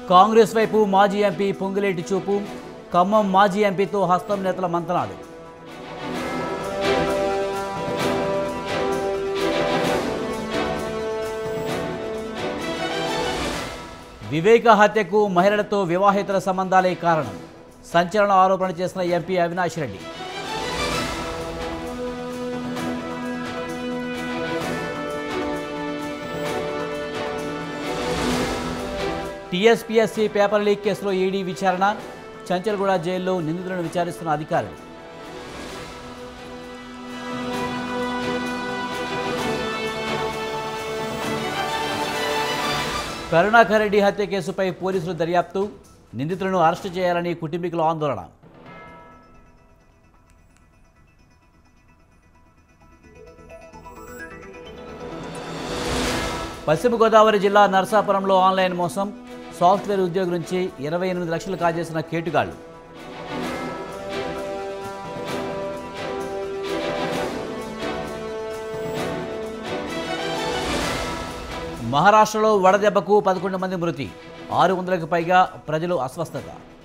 కాంగ్రెస్ వైపు మాజీ ఎంపీ పొంగులేటి చూపు ఖమ్మం మాజీ ఎంపీతో హస్తం నేతల మంతనాలు వివేక హత్యకు మహిళలతో వివాహేతర సంబంధాలే కారణం సంచలన ఆరోపణ చేసిన MP Avinash Reddy TSPSC paper leak కేసులో ఈడీ విచారణ చంచల్గూడ జైల్లో నిందితులను విచారిస్తున్న అధికారులు కరుణాకర్ రెడ్డి హత్య కేసుపై పోలీసులు దర్యాప్తు నిందితులను అరెస్టు చేయాలని కుటుంబీకుల ఆందోళన పశ్చిమ గోదావరి జిల్లా నరసాపురంలో ఆన్లైన్ మోసం సాఫ్ట్వేర్ ఉద్యోగి నుంచి ఇరవై ఎనిమిది లక్షలు కాజేసిన కేటుగాళ్లు మహారాష్ట్రలో వడదెబ్బకు పదకొండు మంది మృతి ఆరు వందలకు పైగా ప్రజలు అస్వస్థత